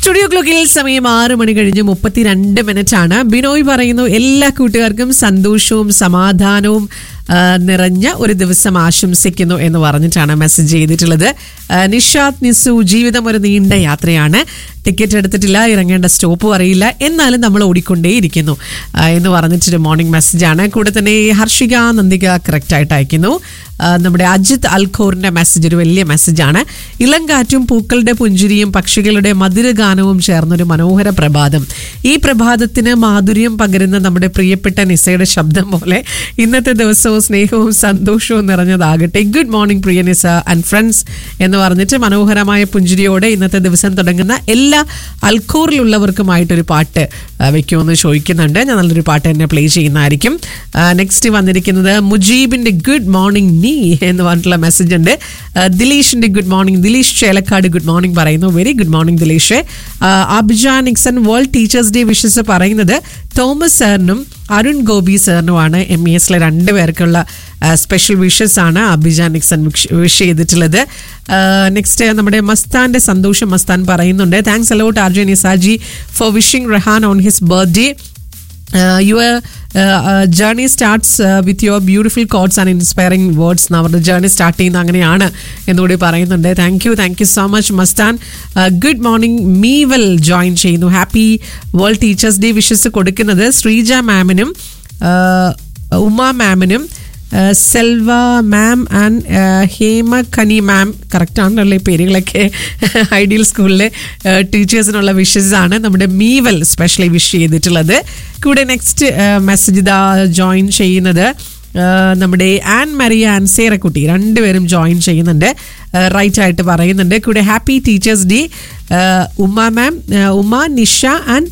studio ക്ലോക്കിൽ സമയം ആറ് മണി കഴിഞ്ഞ് മുപ്പത്തിരണ്ട് മിനിറ്റ് ആണ് ബിനോയ് പറയുന്നു എല്ലാ കൂട്ടുകാർക്കും സന്തോഷവും സമാധാനവും ആ, നിറഞ്ഞ ഒരു ദിവസം ആശംസിക്കുന്നു എന്ന് പറഞ്ഞിട്ടാണ് മെസ്സേജ് ചെയ്തിട്ടുള്ളത് ആ, നിഷാദ് നിസു ജീവിതം ഒരു നീണ്ട യാത്രയാണ് ടിക്കറ്റ് എടുത്തിട്ടില്ല ഇറങ്ങേണ്ട സ്റ്റോപ്പും അറിയില്ല എന്നാലും നമ്മൾ ഓടിക്കൊണ്ടേയിരിക്കുന്നു ആ, എന്ന് പറഞ്ഞിട്ടൊരു മോർണിംഗ് മെസ്സേജാണ് കൂടെ തന്നെ ഹർഷിക നന്ദിക കറക്റ്റ് ആയിട്ട് അയക്കുന്നു ആ, നമ്മുടെ അജിത് അൽഖോറിന്റെ മെസ്സേജ് ഒരു വലിയ മെസ്സേജാണ് ഇളം കാറ്റും പൂക്കളുടെ പുഞ്ചിരിയും പക്ഷികളുടെ മധുരഗാനവും ചേർന്നൊരു മനോഹര പ്രഭാതം ഈ പ്രഭാതത്തിന് മാധുര്യം പകരുന്ന നമ്മുടെ പ്രിയപ്പെട്ട നിസയുടെ ശബ്ദം പോലെ ഇന്നത്തെ ദിവസവും സ്നേഹവും സന്തോഷവും നിറഞ്ഞതാകട്ടെ ഗുഡ് മോർണിംഗ് പ്രിയ നിസ ആൻഡ് ഫ്രണ്ട്സ് എന്ന് പറഞ്ഞിട്ട് മനോഹരമായ പുഞ്ചിരിയോടെ ഇന്നത്തെ ദിവസം തുടങ്ങുന്ന എല്ലാ അൽഖോറിലുള്ളവർക്കുമായിട്ടൊരു പാട്ട് ആ, വെക്കുമെന്ന് ചോദിക്കുന്നുണ്ട് ഞാൻ നല്ലൊരു പാട്ട് തന്നെ പ്ലേ ചെയ്യുന്നതായിരിക്കും നെക്സ്റ്റ് വന്നിരിക്കുന്നത് മുജീബിന്റെ ഗുഡ് മോർണിംഗ് നീ എന്ന് പറഞ്ഞിട്ടുള്ള മെസ്സേജ് ഉണ്ട് ആ, ദിലീഷിന്റെ good morning Dileesh Chelakkad good morning പറയുന്നു വെരി ഗുഡ് മോർണിംഗ് ദിലീഷ് ആ, Abhijan Nixon world teachers day wishes പറയുന്നത് തോമസ് സാറിനും അരുൺ ഗോപി സാറിനുമാണ് എം ഇ എസിലെ രണ്ടുപേർക്കുള്ള സ്പെഷ്യൽ വിഷസ് ആണ് അഭിജാൻ നിക്സൺ വിഷ് ചെയ്തിട്ടുള്ളത് നെക്സ്റ്റ് നമ്മുടെ മസ്താന്റെ സന്തോഷം മസ്താൻ പറയുന്നുണ്ട് thanks a lot R J Nisaji for wishing Rahan on his birthday your journey starts with your beautiful codes and inspiring words അവരുടെ ജേർണി സ്റ്റാർട്ട് ചെയ്യുന്ന അങ്ങനെയാണ് എന്നുകൂടി പറയുന്നുണ്ട് thank you thank you so much Mastan good morning മീ വെൽ ജോയിൻ ചെയ്യുന്നു happy world teachers day wishes കൊടുക്കുന്നത് ശ്രീജ മാമിനും ഉമ മാമിനും ഏഹ് Selva ma'am and Hema Khani ma'am correct ആണല്ലോ ഈ പേരുകളൊക്കെ ഐഡിയൽ സ്കൂളിലെ ടീച്ചേഴ്സിനുള്ള വിഷസ് ആണ് നമ്മുടെ മീവൽ സ്പെഷ്യലി വിഷ് ചെയ്തിട്ടുള്ളത് കൂടെ നെക്സ്റ്റ് മെസ്സേജ് ഇതാ ജോയിൻ ചെയ്യുന്നത് ഏഹ് നമ്മുടെ ആൻ മരിയ ആൻസേറക്കുട്ടി രണ്ടുപേരും ജോയിൻ ചെയ്യുന്നുണ്ട് റൈറ്റ് ആയിട്ട് പറയുന്നുണ്ട് കൂടെ happy teachers day Uma ma'am Uma Nisha and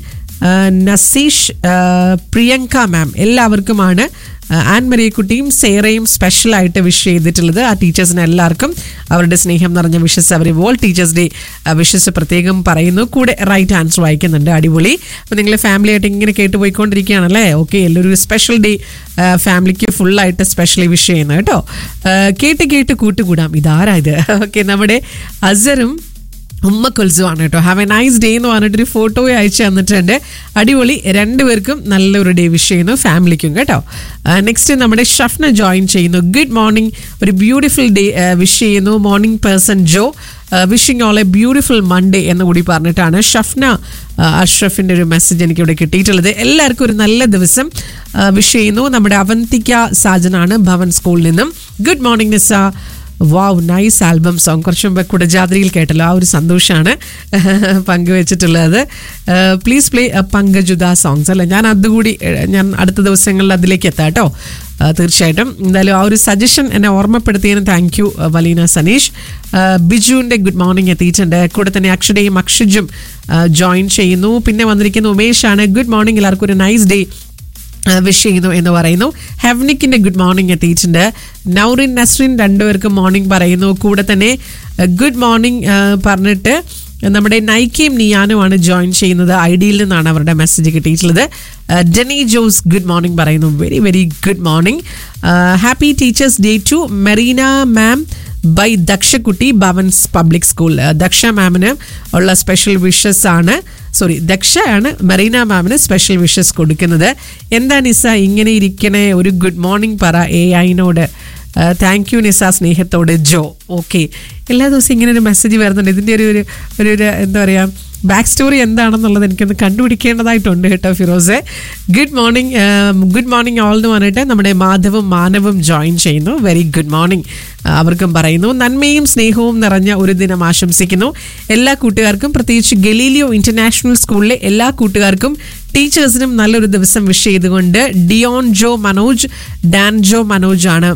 Naseesh Priyanka ma'am എല്ലാവർക്കുമാണ് ആൻ മരിയക്കുട്ടിയും സേറയും സ്പെഷ്യലായിട്ട് വിഷ് ചെയ്തിട്ടുള്ളത് ആ ടീച്ചേഴ്സിന് എല്ലാവർക്കും അവരുടെ സ്നേഹം നിറഞ്ഞ വിഷസ് അവർ വോൾ ടീച്ചേഴ്സ് ഡേ വിഷസ് പ്രത്യേകം പറയുന്നു കൂടെ റൈറ്റ് ആൻസർ വായിക്കുന്നുണ്ട് അടിപൊളി അപ്പോൾ നിങ്ങൾ ഫാമിലി ആയിട്ട് ഇങ്ങനെ കേട്ട് പോയിക്കൊണ്ടിരിക്കുകയാണല്ലേ ഓക്കെ എല്ലാവരും സ്പെഷ്യൽ ഡേ ഫാമിലിക്ക് ഫുള്ളായിട്ട് സ്പെഷ്യലി വിഷ് ചെയ്യുന്നു കേട്ടോ ആ, കേട്ട് കേട്ട് കൂട്ടുകൂടാം ഇതാരാ ഇത് ഓക്കെ നമ്മുടെ അസറും ഉമ്മ കൊൽസുമാണ് കേട്ടോ ഹാവ് എ നൈസ് ഡേ എന്ന് പറഞ്ഞിട്ടൊരു ഫോട്ടോ അയച്ചു തന്നിട്ടുണ്ട് അടിപൊളി രണ്ടുപേർക്കും നല്ലൊരു ഡേ വിഷ് ചെയ്യുന്നു ഫാമിലിക്കും കേട്ടോ നെക്സ്റ്റ് നമ്മുടെ ഷഫ്ന ജോയിൻ ചെയ്യുന്നു ഗുഡ് മോർണിംഗ് ഒരു ബ്യൂട്ടിഫുൾ ഡേ വിഷ് ചെയ്യുന്നു morning person Jo wishing all a beautiful Monday എന്ന് കൂടി പറഞ്ഞിട്ടാണ് ഷഫ്ന ആ, അഷ്റഫിന്റെ ഒരു മെസ്സേജ് എനിക്ക് ഇവിടെ കിട്ടിയിട്ടുള്ളത് എല്ലാവർക്കും ഒരു നല്ല ദിവസം വിഷ് ചെയ്യുന്നു നമ്മുടെ അവന്തിക സാജനാണ് ഭവൻ സ്കൂളിൽ നിന്നും good morning Nisa wow nice album song കുറച്ച് മുമ്പ് കുടജാദ്രിയിൽ കേട്ടല്ലോ ആ ഒരു സന്തോഷമാണ് പങ്കുവെച്ചിട്ടുള്ളത് പ്ലീസ് പ്ലേ പങ്കജുദ സോങ്സ് അല്ലേ ഞാൻ അതുകൂടി ഏഹ്, ഞാൻ അടുത്ത ദിവസങ്ങളിൽ അതിലേക്ക് എത്താം കേട്ടോ ആ, തീർച്ചയായിട്ടും എന്തായാലും ആ ഒരു സജഷൻ എന്നെ ഓർമ്മപ്പെടുത്തിയതിന് താങ്ക് യു വലീന സനീഷ് ആ, ബിജുവിൻ്റെ ഗുഡ് മോർണിംഗ് എത്തിയിട്ടുണ്ട് കൂടെ തന്നെ അക്ഷരയും അക്ഷജും ജോയിൻ ചെയ്യുന്നു പിന്നെ വന്നിരിക്കുന്ന ഉമേഷാണ് ഗുഡ് മോർണിംഗ് എല്ലാവർക്കും ഒരു നൈസ് ഡേ വിഷ് ചെയ്യുന്നു എന്ന് പറയുന്നു ഹെവ്നിക്കിന്റെ ഗുഡ് മോർണിംഗ് എത്തിയിട്ടുണ്ട് നൗറിൻ നസ്രിൻ രണ്ടുപേർക്കും മോർണിംഗ് പറയുന്നു കൂടെ തന്നെ ഗുഡ് മോർണിംഗ് പറഞ്ഞിട്ട് നമ്മുടെ നൈക്കയും നിയാനുമാണ് ജോയിൻ ചെയ്യുന്നത് ഐഡിയിൽ നിന്നാണ് അവരുടെ മെസ്സേജ് കിട്ടിയിട്ടുള്ളത് ഡെനി ജോസ് ഗുഡ് മോർണിംഗ് പറയുന്നു very very good morning happy teachers day to Merina ma'am by Dakshakutty Bhavans public school Daksha മാമിന് ഉള്ള സ്പെഷ്യൽ വിഷസ് ആണ് സോറി ദക്ഷയാണ് മെറീന മാമിന് സ്പെഷ്യൽ വിഷസ് കൊടുക്കുന്നത് എന്താ നിസ ഇങ്ങനെ ഇരിക്കണേ ഒരു ഗുഡ് മോർണിംഗ് പറ എ ഐനോട് താങ്ക് യു നിസ സ്നേഹത്തോട് ജോ ഓക്കെ എല്ലാ ദിവസവും ഇങ്ങനെ ഒരു മെസ്സേജ് വരുന്നുണ്ട് ഇതിൻ്റെ ഒരു ഒരു ഒരു ഒരു എന്താ പറയുക ബാക്ക് സ്റ്റോറി എന്താണെന്നുള്ളത് എനിക്കൊന്ന് കണ്ടുപിടിക്കേണ്ടതായിട്ടുണ്ട് കേട്ടോ ഫിറോസെ good morning good morning all എന്ന് പറഞ്ഞിട്ട് നമ്മുടെ മാധവും മാനവും ജോയിൻ ചെയ്യുന്നു വെരി ഗുഡ് മോർണിംഗ് അവർക്കും പറയുന്നു നന്മയും സ്നേഹവും നിറഞ്ഞ ഒരു ദിനം ആശംസിക്കുന്നു എല്ലാ കൂട്ടുകാർക്കും പ്രത്യേകിച്ച് ഗലീലിയോ ഇന്റർനാഷണൽ സ്കൂളിലെ എല്ലാ കൂട്ടുകാർക്കും ടീച്ചേഴ്സിനും നല്ലൊരു ദിവസം വിഷ് ചെയ്തുകൊണ്ട് Dion Jo Manoj Dan Jo Manoj ആണ്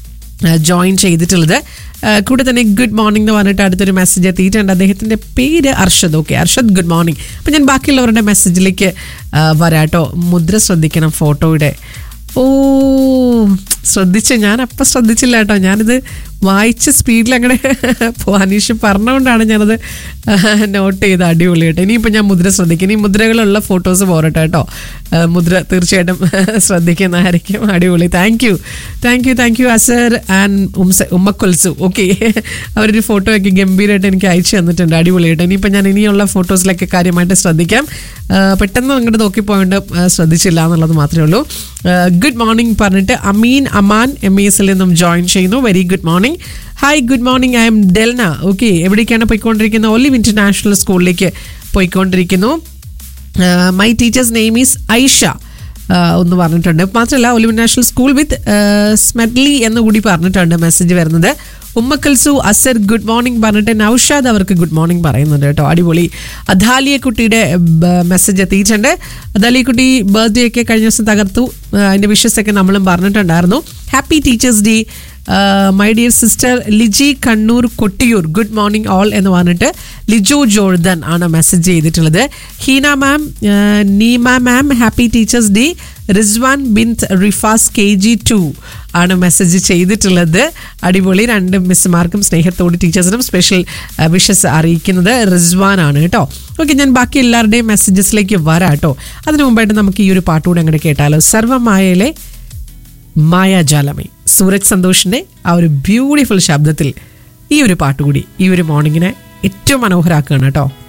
ജോയിൻ ചെയ്തിട്ടുള്ളത് ആ, കൂടെ തന്നെ ഗുഡ് മോർണിംഗ് എന്ന് പറഞ്ഞിട്ട് അടുത്തൊരു മെസ്സേജ് എത്തിയിട്ടുണ്ട് അദ്ദേഹത്തിന്റെ പേര് Arshad okay Arshad good morning അപ്പം ഞാൻ ബാക്കിയുള്ളവരുടെ മെസ്സേജിലേക്ക് ആ, വരാട്ടോ മുദ്ര ശ്രദ്ധിക്കണം ഫോട്ടോയുടെ ഓ ശ്രദ്ധിച്ചു ഞാൻ അപ്പം ശ്രദ്ധിച്ചില്ല കേട്ടോ ഞാനിത് വായിച്ച സ്പീഡിൽ അങ്ങനെ അനീഷ് പറഞ്ഞുകൊണ്ടാണ് ഞാനത് നോട്ട് ചെയ്ത് അടിപൊളിയായിട്ട് ഇനിയിപ്പോൾ ഞാൻ മുദ്ര ശ്രദ്ധിക്കും ഇനി മുദ്രകളുള്ള ഫോട്ടോസ് പോരട്ടെ കേട്ടോ ആ, മുദ്ര തീർച്ചയായിട്ടും ശ്രദ്ധിക്കുന്നതായിരിക്കും അടിപൊളി thank you thank you thank you Azar and Umsa ഉമ്മക്കൊൽസു ഓക്കെ അവരൊരു ഫോട്ടോ ഒക്കെ ഗംഭീരമായിട്ട് എനിക്ക് അയച്ചു തന്നിട്ടുണ്ട് അടിപൊളിയായിട്ട് ഇനിയിപ്പോൾ ഞാൻ ഇനിയുള്ള ഫോട്ടോസിലൊക്കെ കാര്യമായിട്ട് ശ്രദ്ധിക്കാം ആ, പെട്ടെന്ന് അങ്ങോട്ട് നോക്കിപ്പോയിട്ട് ശ്രദ്ധിച്ചില്ല എന്നുള്ളത് മാത്രമേ ഉള്ളൂ ഗുഡ് മോർണിംഗ് പറഞ്ഞിട്ട് അമീൻ അമാൻ എം ഇ എസിൽ നിന്നും ജോയിൻ ചെയ്യുന്നു very good morning hi good morning I'm Delna okay എവിടേക്കാണ് പോയിക്കൊണ്ടിരിക്കുന്നത് ഒലിവ് ഇന്റർനാഷണൽ സ്കൂളിലേക്ക് പോയിക്കൊണ്ടിരിക്കുന്നു my teachers name is Aisha ആഹ് ഒന്ന് പറഞ്ഞിട്ടുണ്ട് മാത്രമല്ല olive national school with Smedley എന്ന് കൂടി പറഞ്ഞിട്ടുണ്ട് മെസ്സേജ് വരുന്നത് ഉമ്മക്കൽസു അസർ ഗുഡ് മോർണിംഗ് പറഞ്ഞിട്ട് നൌഷാദ് അവർക്ക് ഗുഡ് മോർണിംഗ് പറയുന്നുണ്ട് കേട്ടോ അടിപൊളി അധാലിയ കുട്ടിയുടെ മെസ്സേജ് എത്തിയിട്ടുണ്ട് അധാലിയ കുട്ടി ബർത്ത്ഡേ ഒക്കെ കഴിഞ്ഞ ദിവസം തകർത്തു ആഹ് അതിന്റെ വിഷസ് ഒക്കെ നമ്മളും പറഞ്ഞിട്ടുണ്ടായിരുന്നു happy teachers day my dear sister Liji Kannur Kottiyoor good morning all എന്ന് പറഞ്ഞിട്ട് ലിജോ ജോർദൻ ആണ് മെസ്സേജ് ചെയ്തിട്ടുള്ളത് Heena ma'am Neema ma'am happy teachers day Rizwan bin Rifas K G two ആണ് മെസ്സേജ് ചെയ്തിട്ടുള്ളത് അടിപൊളി രണ്ട് മിസ്സുമാർക്കും സ്നേഹത്തോട് ടീച്ചേഴ്സിനും സ്പെഷ്യൽ വിഷസ് അറിയിക്കുന്നത് റിസ്വാൻ ആണ് കേട്ടോ ഓക്കെ ഞാൻ ബാക്കി എല്ലാവരുടെയും മെസ്സേജസിലേക്ക് വരാം കേട്ടോ അതിനു മുമ്പായിട്ട് നമുക്ക് ഈ ഒരു പാട്ടുകൂടെ അങ്ങോട്ട് കേട്ടാലോ സർവമായയിലെ മായാജാലമേ സൂരജ് സന്തോഷിന്റെ ആ ഒരു ബ്യൂട്ടിഫുൾ ശബ്ദത്തിൽ ഈ ഒരു പാട്ടുകൂടി ഈ ഒരു മോർണിംഗിനെ ഏറ്റവും മനോഹരാക്കുകയാണ് കേട്ടോ